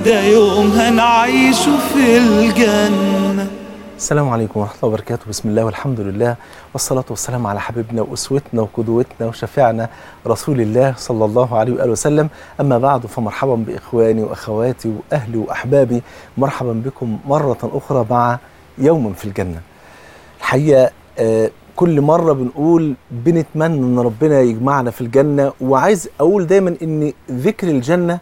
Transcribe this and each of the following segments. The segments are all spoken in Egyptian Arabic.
ده يوم هنعيشه في الجنة السلام عليكم ورحمة الله وبركاته بسم الله والحمد لله والصلاة والسلام على حبيبنا وأسوتنا وقدوتنا وشفيعنا رسول الله صلى الله عليه وآله وسلم أما بعد فمرحبا بإخواني وأخواتي وأهلي وأحبابي مرحبا بكم مرة أخرى مع يوم في الجنة الحقيقة آه، كل مرة بنقول بنتمنى ان ربنا يجمعنا في الجنة وعايز اقول دايما ان ذكر الجنة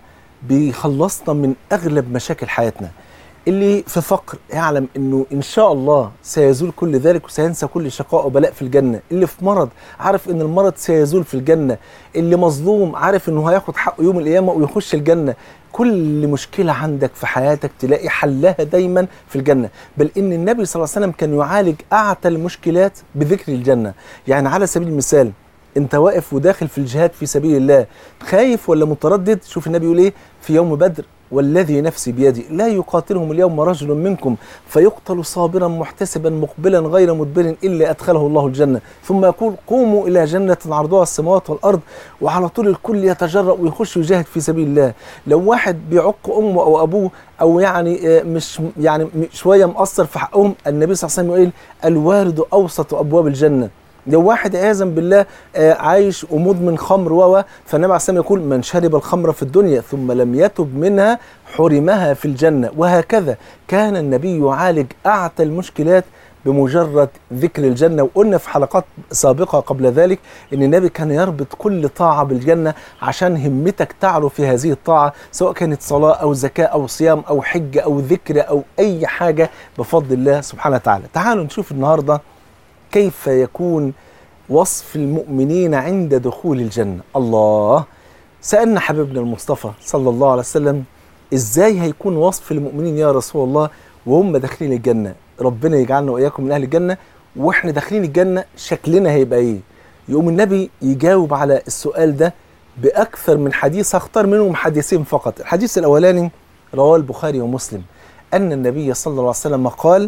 بيخلصنا من اغلب مشاكل حياتنا اللي في فقر يعلم انه ان شاء الله سيزول كل ذلك وسينسى كل شقاء وبلاء في الجنة اللي في مرض عارف ان المرض سيزول في الجنة اللي مظلوم عارف انه هياخد حقه يوم القيامة ويخش الجنة كل مشكلة عندك في حياتك تلاقي حلها دايما في الجنة بل إن النبي صلى الله عليه وسلم كان يعالج أعتى المشكلات بذكر الجنة يعني على سبيل المثال انت واقف وداخل في الجهاد في سبيل الله خايف ولا متردد شوف النبي يقول ايه في يوم بدر والذي نفسي بيدي لا يقاتلهم اليوم رجل منكم فيقتل صابرا محتسبا مقبلا غير مدبر الا ادخله الله الجنه ثم يقول قوموا الى جنه عرضها السماوات والارض وعلى طول الكل يتجرأ ويخش يجاهد في سبيل الله لو واحد بيعق امه او ابوه او يعني آه، مش يعني م- شويه مقصر في حقهم النبي صلى الله عليه وسلم يقول الوالد اوسط ابواب الجنه لو واحد عياذا بالله آه، عايش ومدمن خمر و فالنبي عليه الصلاه والسلام يقول من شرب الخمر في الدنيا ثم لم يتب منها حرمها في الجنه وهكذا كان النبي يعالج اعتى المشكلات بمجرد ذكر الجنة وقلنا في حلقات سابقة قبل ذلك أن النبي كان يربط كل طاعة بالجنة عشان همتك تعلو في هذه الطاعة سواء كانت صلاة أو زكاة أو صيام أو حج أو ذكر أو أي حاجة بفضل الله سبحانه وتعالى تعالوا نشوف النهاردة كيف يكون وصف المؤمنين عند دخول الجنة الله سألنا حبيبنا المصطفى صلى الله عليه وسلم ازاي هيكون وصف المؤمنين يا رسول الله وهم داخلين الجنة ربنا يجعلنا وإياكم من أهل الجنة وإحنا داخلين الجنة شكلنا هيبقى إيه يقوم النبي يجاوب على السؤال ده بأكثر من حديث هختار منهم حديثين فقط الحديث الأولاني رواه البخاري ومسلم أن النبي صلى الله عليه وسلم قال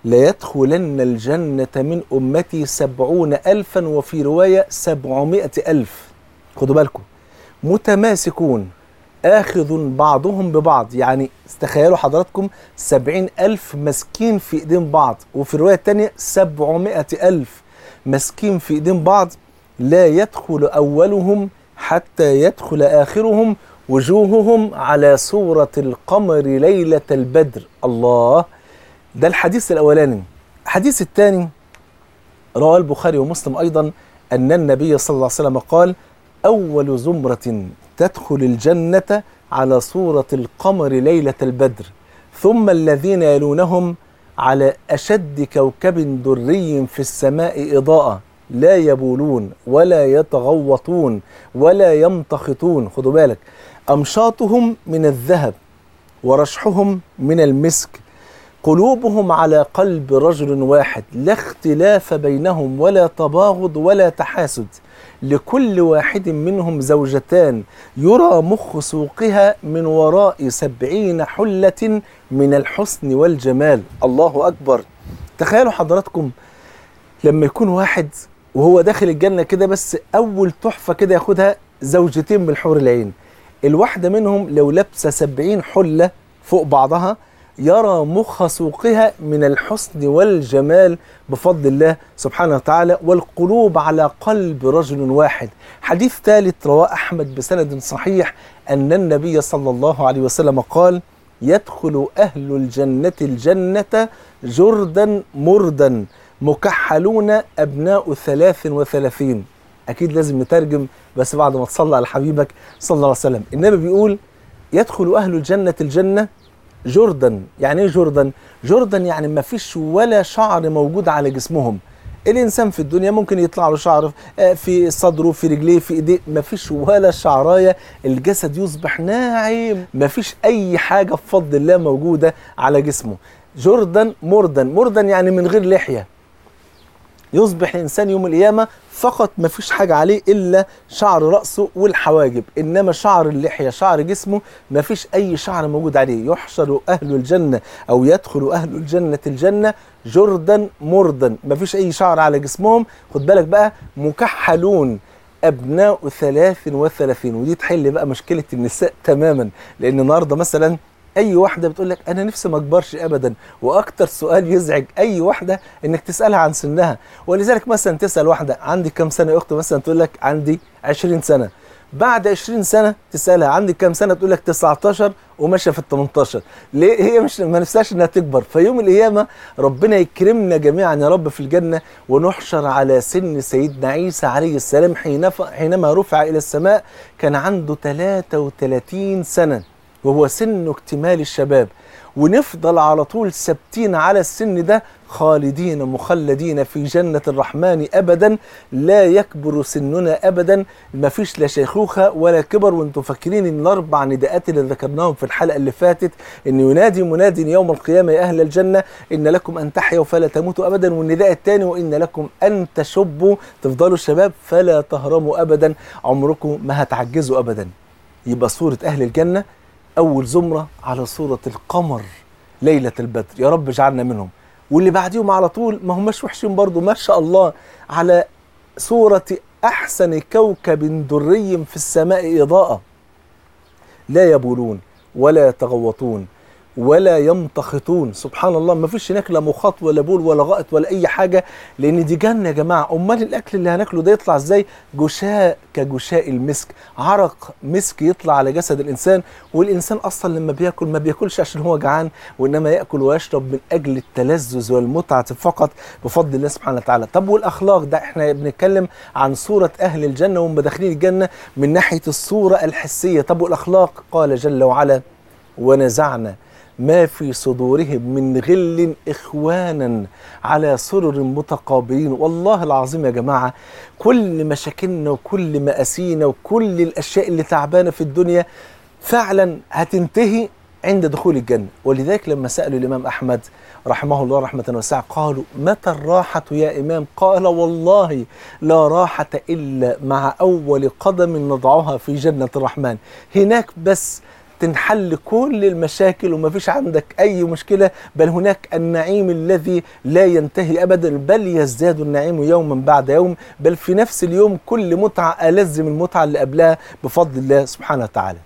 ليدخلن الجنة من أمتي سبعون ألفا وفي رواية سبعمائة ألف خدوا بالكم متماسكون آخذ بعضهم ببعض يعني تخيلوا حضراتكم سبعين ألف مسكين في إيدين بعض وفي الرواية الثانية سبعمائة ألف مسكين في إيدين بعض لا يدخل أولهم حتى يدخل آخرهم وجوههم على صورة القمر ليلة البدر الله ده الحديث الأولاني الحديث الثاني رواه البخاري ومسلم أيضا أن النبي صلى الله عليه وسلم قال أول زمرة تدخل الجنة على صورة القمر ليلة البدر ثم الذين يلونهم على أشد كوكب دري في السماء إضاءة لا يبولون ولا يتغوطون ولا يمتخطون خدوا بالك أمشاطهم من الذهب ورشحهم من المسك قلوبهم على قلب رجل واحد لا اختلاف بينهم ولا تباغض ولا تحاسد لكل واحد منهم زوجتان يرى مخ سوقها من وراء سبعين حلة من الحسن والجمال الله أكبر تخيلوا حضراتكم لما يكون واحد وهو داخل الجنة كده بس أول تحفة كده ياخدها زوجتين من الحور العين الواحدة منهم لو لابسة سبعين حلة فوق بعضها يرى مخ سوقها من الحسن والجمال بفضل الله سبحانه وتعالى والقلوب على قلب رجل واحد حديث ثالث رواه أحمد بسند صحيح أن النبي صلى الله عليه وسلم قال يدخل أهل الجنة الجنة جردا مردا مكحلون أبناء ثلاث وثلاثين أكيد لازم نترجم بس بعد ما تصلى على حبيبك صلى الله عليه وسلم النبي بيقول يدخل أهل الجنة الجنة جردا يعني ايه جردا جردا يعني ما فيش ولا شعر موجود على جسمهم الانسان في الدنيا ممكن يطلع له شعر آه، في صدره في رجليه في ايديه ما فيش ولا شعرايه الجسد يصبح ناعم ما فيش اي حاجه بفضل الله موجوده على جسمه جردا مردا مردا يعني من غير لحيه يصبح الانسان يوم القيامه فقط ما فيش حاجه عليه الا شعر راسه والحواجب انما شعر اللحيه شعر جسمه ما فيش اي شعر موجود عليه يحشر اهل الجنه او يدخل اهل الجنه الجنه جردا مردا ما فيش اي شعر على جسمهم خد بالك بقى مكحلون أبناء ثلاث وثلاثين ودي تحل بقى مشكلة النساء تماما لأن النهاردة مثلا اي واحده بتقول لك انا نفسي ما اكبرش ابدا واكتر سؤال يزعج اي واحده انك تسالها عن سنها ولذلك مثلا تسال واحده عندي كام سنه يا اخت مثلا تقول لك عندي 20 سنه بعد 20 سنه تسالها عندي كام سنه تقول لك 19 وماشيه في ال 18 ليه هي مش ما نفسهاش انها تكبر فيوم القيامه ربنا يكرمنا جميعا يا رب في الجنه ونحشر على سن سيدنا عيسى عليه السلام حين حينما رفع الى السماء كان عنده 33 سنه وهو سن اكتمال الشباب ونفضل على طول ثابتين على السن ده خالدين مخلدين في جنة الرحمن أبدا لا يكبر سننا أبدا ما فيش لا شيخوخة ولا كبر وانتم فاكرين ان الأربع نداءات اللي ذكرناهم في الحلقة اللي فاتت ان ينادي مناد يوم القيامة يا أهل الجنة إن لكم أن تحيوا فلا تموتوا أبدا والنداء الثاني وإن لكم أن تشبوا تفضلوا شباب فلا تهرموا أبدا عمركم ما هتعجزوا أبدا يبقى صورة أهل الجنة أول زمرة على صورة القمر ليلة البدر يا رب اجعلنا منهم واللي بعديهم على طول ما هماش وحشين برضو ما شاء الله على صورة أحسن كوكب دري في السماء إضاءة لا يبولون ولا يتغوطون ولا يمتخطون سبحان الله ما فيش هناك لا مخاط ولا بول ولا غائط ولا اي حاجه لان دي جنه يا جماعه امال الاكل اللي هناكله ده يطلع ازاي جشاء كجشاء المسك عرق مسك يطلع على جسد الانسان والانسان اصلا لما بياكل ما بياكلش عشان هو جعان وانما ياكل ويشرب من اجل التلذذ والمتعه فقط بفضل الله سبحانه وتعالى طب والاخلاق ده احنا بنتكلم عن صوره اهل الجنه وهم داخلين الجنه من ناحيه الصوره الحسيه طب والاخلاق قال جل وعلا ونزعنا ما في صدورهم من غل إخوانا على سرر متقابلين والله العظيم يا جماعة كل مشاكلنا وكل مآسينا وكل الأشياء اللي تعبانة في الدنيا فعلا هتنتهي عند دخول الجنة ولذلك لما سألوا الإمام أحمد رحمه الله رحمة واسعة قالوا متى الراحة يا إمام قال والله لا راحة إلا مع أول قدم نضعها في جنة الرحمن هناك بس تنحل كل المشاكل وما فيش عندك أي مشكلة بل هناك النعيم الذي لا ينتهي أبدا بل يزداد النعيم يوما بعد يوم بل في نفس اليوم كل متعة ألذ من المتعة اللي قبلها بفضل الله سبحانه وتعالى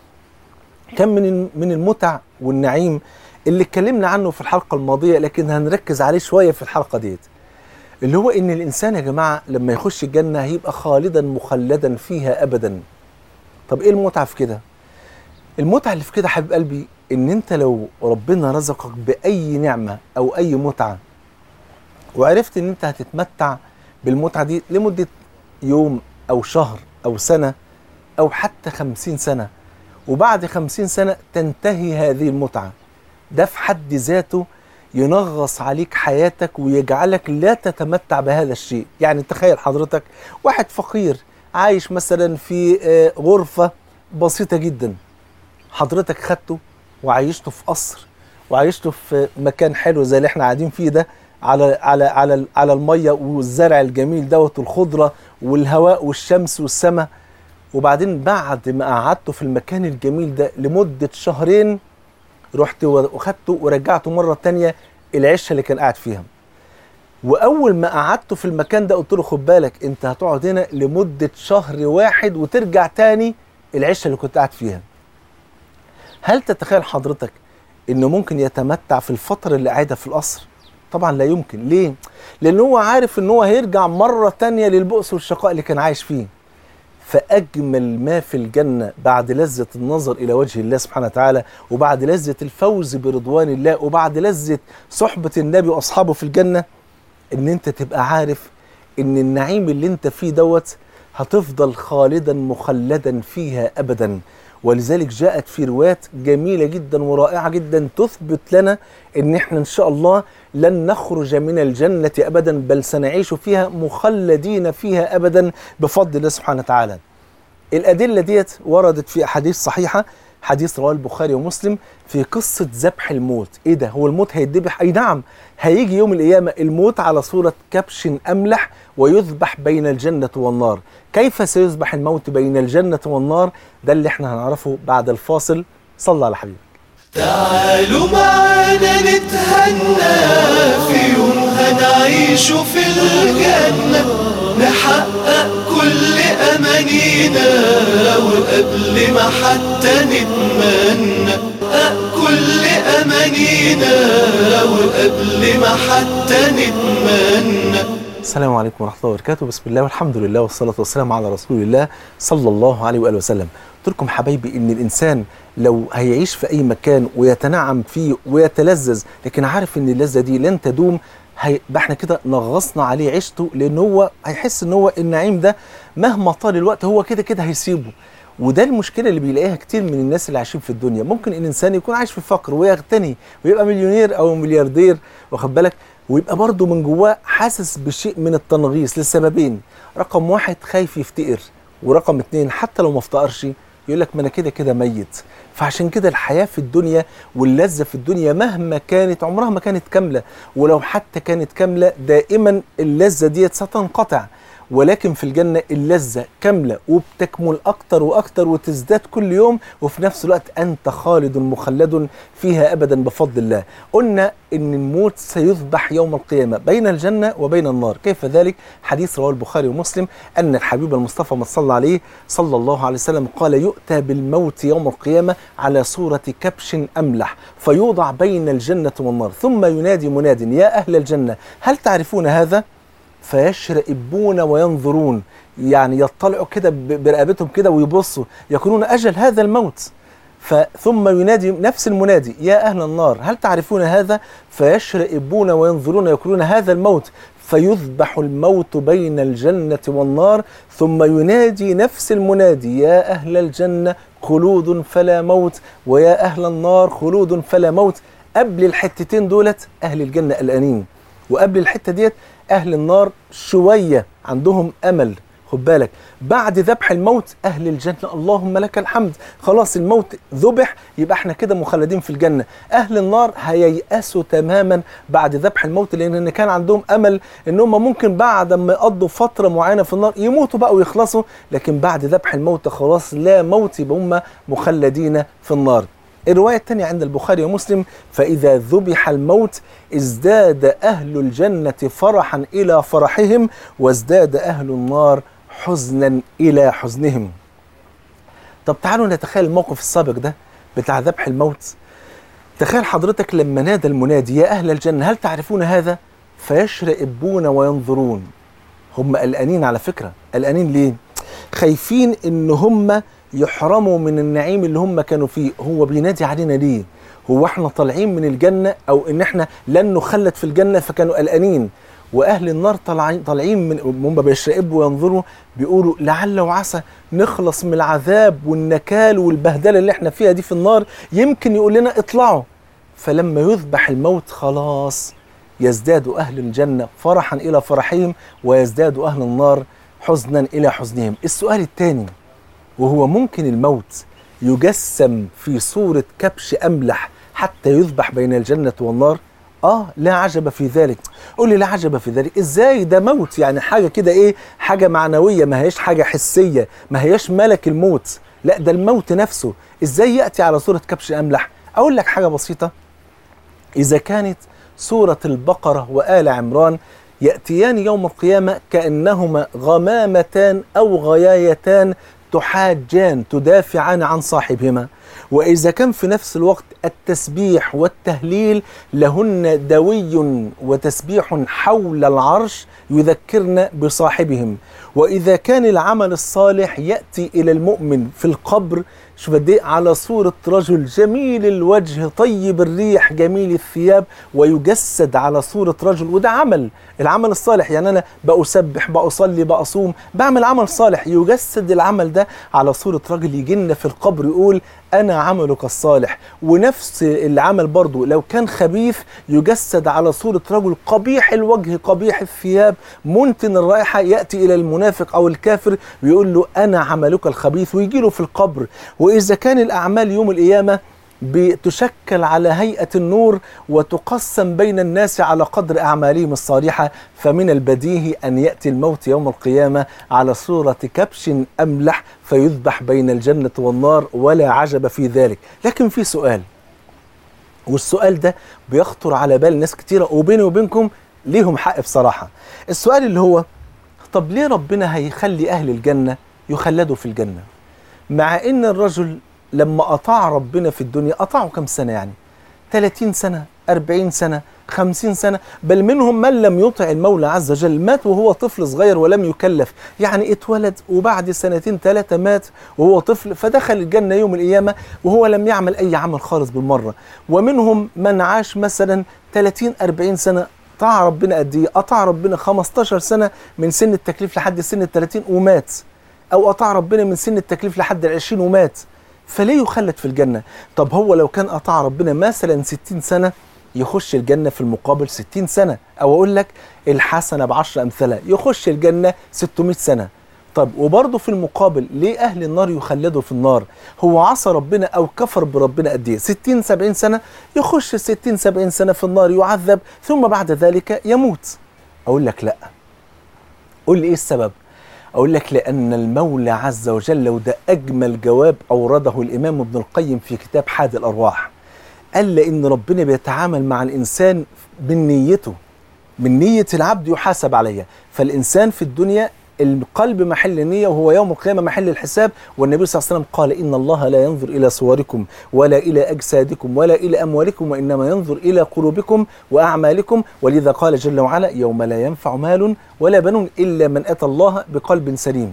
كم من من المتع والنعيم اللي اتكلمنا عنه في الحلقة الماضية لكن هنركز عليه شوية في الحلقة ديت اللي هو ان الانسان يا جماعة لما يخش الجنة هيبقى خالدا مخلدا فيها ابدا طب ايه المتعة في كده المتعة اللي في كده حبيب قلبي ان انت لو ربنا رزقك باي نعمة او اي متعة وعرفت ان انت هتتمتع بالمتعة دي لمدة يوم او شهر او سنة او حتى خمسين سنة وبعد خمسين سنة تنتهي هذه المتعة ده في حد ذاته ينغص عليك حياتك ويجعلك لا تتمتع بهذا الشيء يعني تخيل حضرتك واحد فقير عايش مثلا في غرفة بسيطة جدا حضرتك خدته وعيشته في قصر وعيشته في مكان حلو زي اللي احنا قاعدين فيه ده على على على على الميه والزرع الجميل دوت والخضره والهواء والشمس والسماء وبعدين بعد ما قعدته في المكان الجميل ده لمده شهرين رحت وخدته ورجعته مره تانية العشه اللي كان قاعد فيها واول ما قعدته في المكان ده قلت له خد بالك انت هتقعد هنا لمده شهر واحد وترجع تاني العشه اللي كنت قاعد فيها هل تتخيل حضرتك انه ممكن يتمتع في الفتره اللي قاعدها في القصر طبعا لا يمكن ليه لان هو عارف ان هو هيرجع مره تانية للبؤس والشقاء اللي كان عايش فيه فاجمل ما في الجنه بعد لذه النظر الى وجه الله سبحانه وتعالى وبعد لذه الفوز برضوان الله وبعد لذه صحبه النبي واصحابه في الجنه ان انت تبقى عارف ان النعيم اللي انت فيه دوت هتفضل خالدا مخلدا فيها ابدا ولذلك جاءت في روايات جميله جدا ورائعه جدا تثبت لنا ان احنا ان شاء الله لن نخرج من الجنه ابدا بل سنعيش فيها مخلدين فيها ابدا بفضل الله سبحانه وتعالى. الادله ديت وردت في احاديث صحيحه حديث رواه البخاري ومسلم في قصه ذبح الموت، ايه ده؟ هو الموت هيتذبح؟ اي نعم هيجي يوم القيامه الموت على صوره كبش املح ويذبح بين الجنه والنار. كيف سيذبح الموت بين الجنه والنار؟ ده اللي احنا هنعرفه بعد الفاصل صلى على حبيبك. تعالوا معانا نتهنى في يوم هنعيش في الجنة نحقق كل أمانينا وقبل ما حتى نتمنى نحقق فينا وقبل ما حتى نتمنى السلام عليكم ورحمة الله وبركاته بسم الله والحمد لله والصلاة والسلام على رسول الله صلى الله عليه وآله وسلم قلت لكم حبايبي إن الإنسان لو هيعيش في أي مكان ويتنعم فيه ويتلذذ لكن عارف إن اللذة دي لن تدوم هيبقى احنا كده نغصنا عليه عيشته لأن هو هيحس إن هو النعيم ده مهما طال الوقت هو كده كده هيسيبه وده المشكلة اللي بيلاقيها كتير من الناس اللي عايشين في الدنيا ممكن الإنسان يكون عايش في فقر ويغتني ويبقى مليونير أو ملياردير واخد بالك ويبقى برضه من جواه حاسس بشيء من التنغيص لسببين رقم واحد خايف يفتقر ورقم اتنين حتى لو ما افتقرش يقول لك ما انا كده كده ميت فعشان كده الحياة في الدنيا واللذة في الدنيا مهما كانت عمرها ما كانت كاملة ولو حتى كانت كاملة دائما اللذة ديت ستنقطع ولكن في الجنة اللذة كاملة وبتكمل أكتر وأكتر وتزداد كل يوم وفي نفس الوقت أنت خالد مخلد فيها أبدا بفضل الله قلنا إن الموت سيذبح يوم القيامة بين الجنة وبين النار كيف ذلك حديث رواه البخاري ومسلم أن الحبيب المصطفى ما صلى عليه صلى الله عليه وسلم قال يؤتى بالموت يوم القيامة على صورة كبش أملح فيوضع بين الجنة والنار ثم ينادي مناد يا أهل الجنة هل تعرفون هذا؟ فيشرئبون وينظرون يعني يطلعوا كده برقبتهم كده ويبصوا يقولون أجل هذا الموت ثم ينادي نفس المنادي يا أهل النار هل تعرفون هذا فيشرئبون وينظرون يقولون هذا الموت فيذبح الموت بين الجنة والنار ثم ينادي نفس المنادي يا أهل الجنة خلود فلا موت ويا أهل النار خلود فلا موت قبل الحتتين دولت أهل الجنة قلقانين وقبل الحتة ديت أهل النار شوية عندهم أمل خد بالك بعد ذبح الموت أهل الجنة اللهم لك الحمد خلاص الموت ذبح يبقى احنا كده مخلدين في الجنة أهل النار هييأسوا تماما بعد ذبح الموت لأن كان عندهم أمل إن هم ممكن بعد ما يقضوا فترة معينة في النار يموتوا بقى ويخلصوا لكن بعد ذبح الموت خلاص لا موت يبقى هم مخلدين في النار الرواية الثانية عند البخاري ومسلم فإذا ذبح الموت ازداد أهل الجنة فرحا إلى فرحهم وازداد أهل النار حزنا إلى حزنهم طب تعالوا نتخيل الموقف السابق ده بتاع ذبح الموت تخيل حضرتك لما نادى المنادي يا أهل الجنة هل تعرفون هذا فيشرئبون وينظرون هم قلقانين على فكرة قلقانين ليه خايفين ان هم يحرموا من النعيم اللي هم كانوا فيه هو بينادي علينا ليه هو احنا طالعين من الجنة او ان احنا لن نخلد في الجنة فكانوا قلقانين واهل النار طالعين طالعين من هم بيشرقبوا وينظروا بيقولوا لعل وعسى نخلص من العذاب والنكال والبهدله اللي احنا فيها دي في النار يمكن يقول لنا اطلعوا فلما يذبح الموت خلاص يزداد اهل الجنه فرحا الى فرحهم ويزداد اهل النار حزنا الى حزنهم السؤال الثاني وهو ممكن الموت يجسم في صورة كبش أملح حتى يذبح بين الجنة والنار آه لا عجب في ذلك قول لي لا عجب في ذلك إزاي ده موت يعني حاجة كده إيه حاجة معنوية ما هيش حاجة حسية ما هيش ملك الموت لا ده الموت نفسه إزاي يأتي على صورة كبش أملح أقول لك حاجة بسيطة إذا كانت سورة البقرة وآل عمران يأتيان يوم القيامة كأنهما غمامتان أو غيايتان تحاجان تدافعان عن صاحبهما وإذا كان في نفس الوقت التسبيح والتهليل لهن دوي وتسبيح حول العرش يذكرن بصاحبهم وإذا كان العمل الصالح يأتي إلى المؤمن في القبر شوف قد ايه على صورة رجل جميل الوجه طيب الريح جميل الثياب ويجسد على صورة رجل وده عمل العمل الصالح يعني أنا بأسبح بأصلي بأصوم بعمل عمل صالح يجسد العمل ده على صورة رجل يجينا في القبر يقول أنا عملك الصالح ونفس العمل برضو لو كان خبيث يجسد على صورة رجل قبيح الوجه قبيح الثياب منتن الرائحة يأتي إلى المنافق أو الكافر ويقول له أنا عملك الخبيث ويجي له في القبر وإذا كان الأعمال يوم القيامة بتشكل على هيئة النور وتقسم بين الناس على قدر أعمالهم الصالحة فمن البديهي أن يأتي الموت يوم القيامة على صورة كبش أملح فيذبح بين الجنة والنار ولا عجب في ذلك لكن في سؤال والسؤال ده بيخطر على بال ناس كتيرة وبيني وبينكم ليهم حق بصراحة السؤال اللي هو طب ليه ربنا هيخلي أهل الجنة يخلدوا في الجنة مع ان الرجل لما اطاع ربنا في الدنيا اطاعه كم سنه يعني 30 سنه 40 سنة 50 سنة بل منهم من لم يطع المولى عز وجل مات وهو طفل صغير ولم يكلف يعني اتولد وبعد سنتين ثلاثة مات وهو طفل فدخل الجنة يوم القيامة وهو لم يعمل أي عمل خالص بالمرة ومنهم من عاش مثلا 30 40 سنة طاع ربنا قد ايه؟ أطاع ربنا 15 سنة من سن التكليف لحد سن ال 30 ومات أو أطاع ربنا من سن التكليف لحد ال 20 ومات فليه يخلد في الجنة؟ طب هو لو كان أطاع ربنا مثلا 60 سنة يخش الجنة في المقابل 60 سنة أو أقول لك الحسنة بعشر أمثلة يخش الجنة 600 سنة طب وبرضه في المقابل ليه أهل النار يخلدوا في النار هو عصى ربنا أو كفر بربنا قد إيه 60 70 سنة يخش 60 70 سنة في النار يعذب ثم بعد ذلك يموت أقول لك لأ قول لي إيه السبب أقول لك لأن المولى عز وجل وده أجمل جواب أورده الإمام ابن القيم في كتاب حاد الأرواح قال لأن ربنا بيتعامل مع الإنسان من نيته من نية العبد يحاسب عليها فالإنسان في الدنيا القلب محل النية وهو يوم القيامة محل الحساب والنبي صلى الله عليه وسلم قال إن الله لا ينظر إلى صوركم ولا إلى أجسادكم ولا إلى أموالكم وإنما ينظر إلى قلوبكم وأعمالكم ولذا قال جل وعلا يوم لا ينفع مال ولا بنون إلا من أتى الله بقلب سليم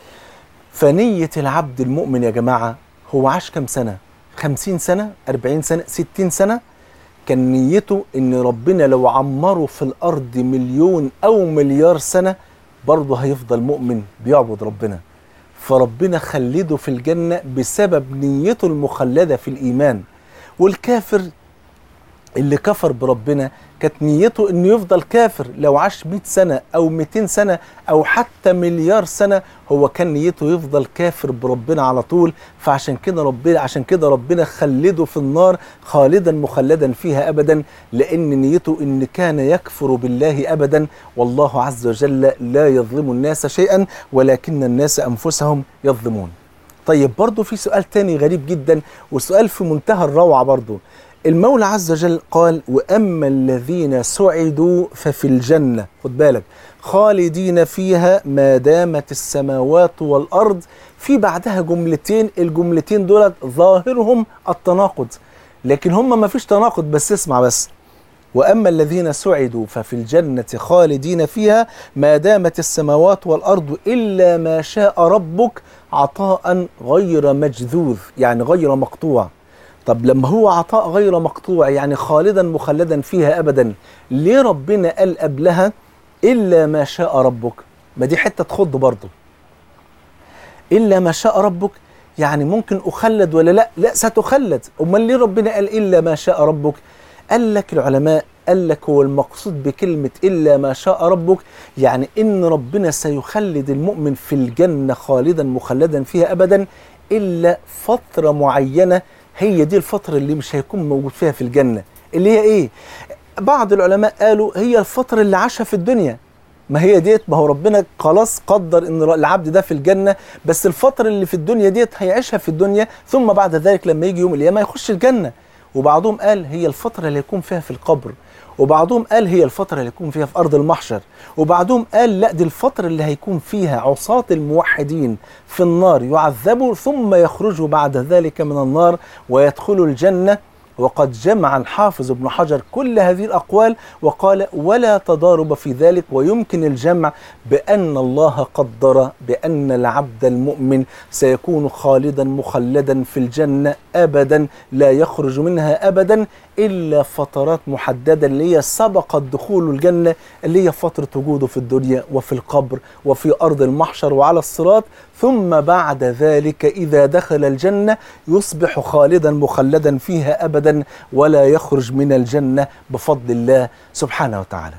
فنية العبد المؤمن يا جماعة هو عاش كم سنة خمسين سنة أربعين سنة ستين سنة كان نيته ان ربنا لو عمره في الارض مليون او مليار سنه برضه هيفضل مؤمن بيعبد ربنا فربنا خلده في الجنه بسبب نيته المخلده في الايمان والكافر اللي كفر بربنا كانت نيته انه يفضل كافر لو عاش 100 سنه او 200 سنه او حتى مليار سنه هو كان نيته يفضل كافر بربنا على طول فعشان كده ربنا عشان كده ربنا خلده في النار خالدا مخلدا فيها ابدا لان نيته ان كان يكفر بالله ابدا والله عز وجل لا يظلم الناس شيئا ولكن الناس انفسهم يظلمون. طيب برضه في سؤال تاني غريب جدا وسؤال في منتهى الروعه برضه المولى عز وجل قال واما الذين سعدوا ففي الجنه خد بالك خالدين فيها ما دامت السماوات والارض في بعدها جملتين الجملتين دولت ظاهرهم التناقض لكن هم ما فيش تناقض بس اسمع بس واما الذين سعدوا ففي الجنه خالدين فيها ما دامت السماوات والارض الا ما شاء ربك عطاء غير مجذوذ يعني غير مقطوع طب لما هو عطاء غير مقطوع يعني خالدا مخلدا فيها ابدا ليه ربنا قال قبلها الا ما شاء ربك ما دي حته تخض برضه الا ما شاء ربك يعني ممكن اخلد ولا لا لا ستخلد امال ليه ربنا قال الا ما شاء ربك قال لك العلماء قال لك هو المقصود بكلمة إلا ما شاء ربك يعني إن ربنا سيخلد المؤمن في الجنة خالدا مخلدا فيها أبدا إلا فترة معينة هي دي الفترة اللي مش هيكون موجود فيها في الجنة اللي هي ايه بعض العلماء قالوا هي الفترة اللي عاشها في الدنيا ما هي ديت ما هو ربنا خلاص قدر ان العبد ده في الجنة بس الفترة اللي في الدنيا ديت هيعيشها في الدنيا ثم بعد ذلك لما يجي يوم القيامة يخش الجنة وبعضهم قال هي الفترة اللي يكون فيها في القبر وبعضهم قال هي الفترة اللي يكون فيها في أرض المحشر وبعضهم قال لا دي الفترة اللي هيكون فيها عصاة الموحدين في النار يعذبوا ثم يخرجوا بعد ذلك من النار ويدخلوا الجنة وقد جمع الحافظ ابن حجر كل هذه الأقوال وقال ولا تضارب في ذلك ويمكن الجمع بأن الله قدر بأن العبد المؤمن سيكون خالدا مخلدا في الجنة أبدا لا يخرج منها أبدا إلا فترات محددة اللي هي سبقت دخول الجنة اللي هي فترة وجوده في الدنيا وفي القبر وفي أرض المحشر وعلى الصراط ثم بعد ذلك إذا دخل الجنة يصبح خالدا مخلدا فيها أبدا ولا يخرج من الجنة بفضل الله سبحانه وتعالى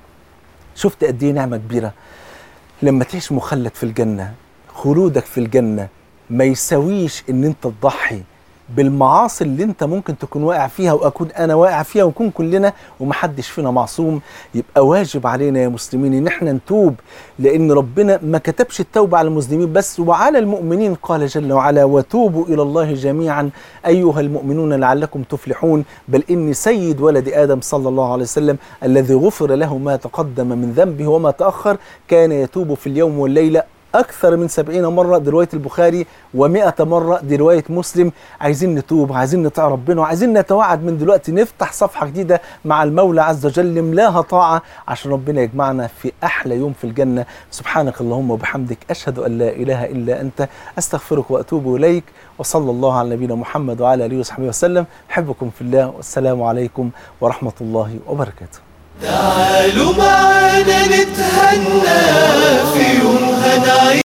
شفت قد ايه نعمة كبيرة لما تعيش مخلد في الجنة خلودك في الجنة ما يساويش ان انت تضحي بالمعاصي اللي انت ممكن تكون واقع فيها واكون انا واقع فيها ونكون كلنا ومحدش فينا معصوم يبقى واجب علينا يا مسلمين ان احنا نتوب لان ربنا ما كتبش التوبه على المذنبين بس وعلى المؤمنين قال جل وعلا وتوبوا الى الله جميعا ايها المؤمنون لعلكم تفلحون بل اني سيد ولد ادم صلى الله عليه وسلم الذي غفر له ما تقدم من ذنبه وما تاخر كان يتوب في اليوم والليله أكثر من سبعين مرة دي رواية البخاري ومئة مرة دي رواية مسلم عايزين نتوب عايزين نطيع ربنا وعايزين نتوعد من دلوقتي نفتح صفحة جديدة مع المولى عز وجل نملاها طاعة عشان ربنا يجمعنا في أحلى يوم في الجنة سبحانك اللهم وبحمدك أشهد أن لا إله إلا أنت أستغفرك وأتوب إليك وصلى الله على نبينا محمد وعلى آله وصحبه وسلم أحبكم في الله والسلام عليكم ورحمة الله وبركاته تعالوا معانا نتهنى في يوم هنعيش